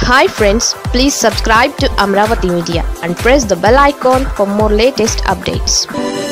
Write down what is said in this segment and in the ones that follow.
hi friends please subscribe to Amaravati media and press the bell icon for more latest updates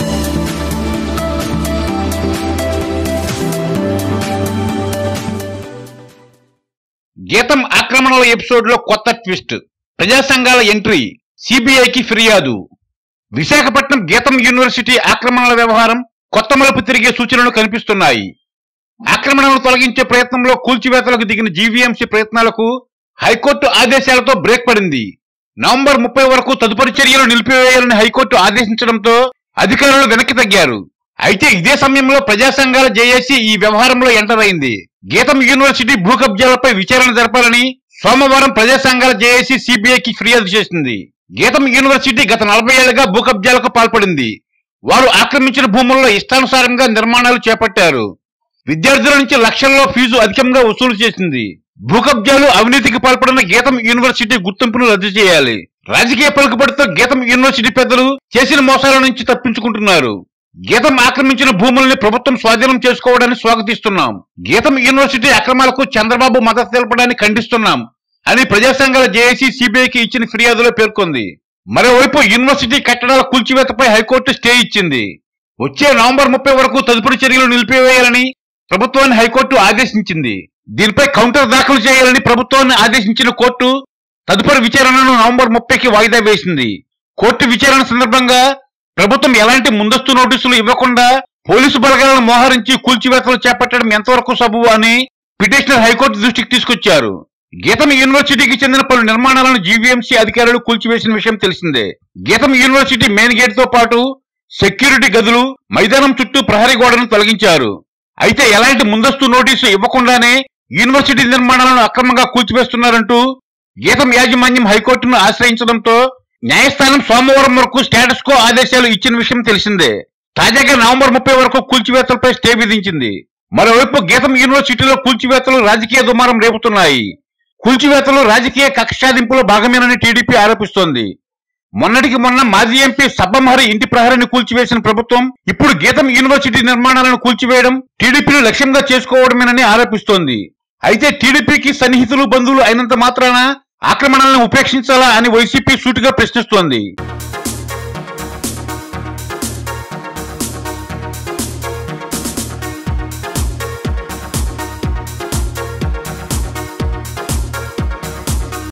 GITAM ఆక్రమణల episode లో కొత్త twist ప్రజా సంఘాల entry సిబిఐకి ఫిర్యాదు విశాఖపట్నం గీతం యూనివర్సిటీ ఆక్రమణల వ్యవహారం కొత్త మలుపు తిరిగే సూచనలు కనిపిస్తున్నాయి ఆక్రమణలను తొలగించే ప్రయత్నంలో కూల్చివేతలకు దిగిన జీవీఎంసీ ప్రయత్నాలకు హైకోర్టు ఆదేశాలతో బ్రేక్ పడింది నవంబర్ ముప్పై వరకు తదుపరి చర్యలు నిలిపివేయాలని హైకోర్టు ఆదేశించడంతో అధికారులు వెనక్కి తగ్గారు అయితే ఇదే సమయంలో ప్రజా సంఘాల జేఏసీ ఈ వ్యవహారంలో ఎంటర్ అయింది గీతం యూనివర్సిటీ భూ కబ్జాలపై విచారణ జరపాలని సోమవారం ప్రజా సంఘాల జేఏసీ సిబిఐకి ఫిర్యాదు చేసింది గీతం యూనివర్సిటీ గత నలభై ఏళ్లుగా భూ కబ్జాలకు పాల్పడింది వారు ఆక్రమించిన భూముల్లో ఇష్టానుసారంగా నిర్మాణాలు చేపట్టారు విద్యార్థుల నుంచి లక్షల్లో ఫీజు అధికంగా వసూలు చేసింది భూ కబ్జాలు అవినీతికి పాల్పడిన గీతం యూనివర్సిటీ గుర్తింపును రద్దు చేయాలి రాజకీయ పలుకుబడితో గీతం యూనివర్సిటీ పెద్దలు చేసిన మోసాల నుంచి తప్పించుకుంటున్నారు గీతం ఆక్రమించిన భూముల్ని ప్రభుత్వం స్వాధీనం చేసుకోవడాన్ని స్వాగతిస్తున్నాం గీతం యూనివర్సిటీ అక్రమాలకు చంద్రబాబు మద్దతు తెలపడాన్ని ఖండిస్తున్నాం అని ప్రజా సంఘాల జేఏసీ సిబిఐకి ఇచ్చిన ఫిర్యాదులో పేర్కొంది మరోవైపు యూనివర్సిటీ కట్టడాల కూల్చివేతపై హైకోర్టు స్టే ఇచ్చింది వచ్చే నవంబర్ ముప్పై వరకు తదుపరి చర్యలు నిలిపివేయాలని ప్రభుత్వాన్ని హైకోర్టు ఆదేశించింది దీనిపై కౌంటర్ దాఖలు చేయాలని ప్రభుత్వాన్ని ఆదేశించిన కోర్టు తదుపరి విచారణను నవంబర్ ముప్పైకి వాయిదా వేసింది కోర్టు విచారణ సందర్భంగా ప్రభుత్వం ఎలాంటి ముందస్తు నోటీసులు ఇవ్వకుండా పోలీసు బలగాలను మోహరించి కూల్చివేతలు చేపట్టడం ఎంతవరకు సబబు అని పిటిషనర్ హైకోర్టు దృష్టికి తీసుకొచ్చారు గీతం యూనివర్సిటీకి చెందిన పలు నిర్మాణాలను జీవీఎంసీ అధికారులు కూల్చివేసిన విషయం తెలిసిందే గీతం యూనివర్సిటీ మెయిన్ గేట్ తో పాటు సెక్యూరిటీ గదులు మైదానం చుట్టూ ప్రహరీ గోడను తొలగించారు అయితే ఎలాంటి ముందస్తు నోటీసు ఇవ్వకుండానే యూనివర్సిటీ నిర్మాణాలను అక్రమంగా కూల్చివేస్తున్నారంటూ గీతం యాజమాన్యం హైకోర్టును ఆశ్రయించడంతో న్యాయస్థానం సోమవారం వరకు స్టేటస్ కో ఆదేశాలు ఇచ్చిన విషయం తెలిసిందే తాజాగా నవంబర్ ముప్పై వరకు కూల్చివేతలపై స్టే విధించింది మరోవైపు గీతం యూనివర్సిటీలో కూల్చివేతలు రాజకీయ దుమారం రేపుతున్నాయి కూల్చివేతలు రాజకీయ కక్షాదింపులో భాగమేనని టీడీపీ ఆరోపిస్తోంది మొన్నటికి మొన్న మాజీ ఎంపీ సబ్బమహరి ఇంటి ప్రహరిని కూల్చివేసిన ప్రభుత్వం ఇప్పుడు గీతం యూనివర్సిటీ నిర్మాణాలను కూల్చివేయడం టీడీపీని లక్ష్యంగా చేసుకోవడమేనని ఆరోపిస్తోంది అయితే టీడీపీకి సన్నిహితులు బంధువులు అయినంత మాత్రాన ఆక్రమణలను ఉపేక్షించాలా అని వైసీపీ సూటిగా ప్రశ్నిస్తోంది